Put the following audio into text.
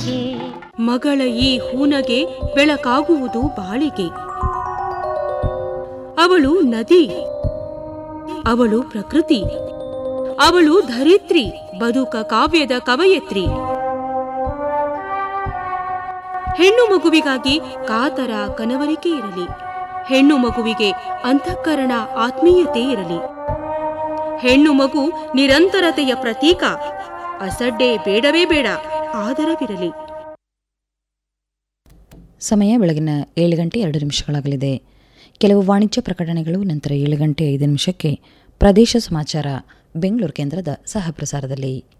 ಬಾಳಿಗೆ ಮಗಳ ಈ ಹೂನಗೆ ಬೆಳಕಾಗುವುದು ಬಾಳಿಗೆ ಅವಳು ನದಿ ಅವಳು ಪ್ರಕೃತಿ ಅವಳು ಧರಿತ್ರಿ ಬದುಕ ಕಾವ್ಯದ ಕವಯತ್ರಿ ಹೆಣ್ಣು ಮಗುವಿಗಾಗಿ ಕಾತರ ಕನವರಿಕೆ ಇರಲಿ ಹೆಣ್ಣು ಮಗುವಿಗೆ ಅಂತಃಕರಣ ಆತ್ಮೀಯತೆ ಇರಲಿ ಹೆಣ್ಣು ಮಗು ನಿರಂತರತೆಯ ಪ್ರತೀಕ ಅಸಡ್ಡೆ ಬೇಡವೇ ಬೇಡ ಆದರವಿರಲಿ ಸಮಯ ಬೆಳಗಿನ ಏಳು ಗಂಟೆ ಎರಡು ನಿಮಿಷಗಳಾಗಲಿದೆ ಕೆಲವು ವಾಣಿಜ್ಯ ಪ್ರಕಟಣೆಗಳು ನಂತರ ಏಳು ಗಂಟೆ ಐದು ನಿಮಿಷಕ್ಕೆ ಪ್ರದೇಶ ಸಮಾಚಾರ ಬೆಂಗಳೂರು ಕೇಂದ್ರದ ಸಹ ಪ್ರಸಾರದಲ್ಲಿ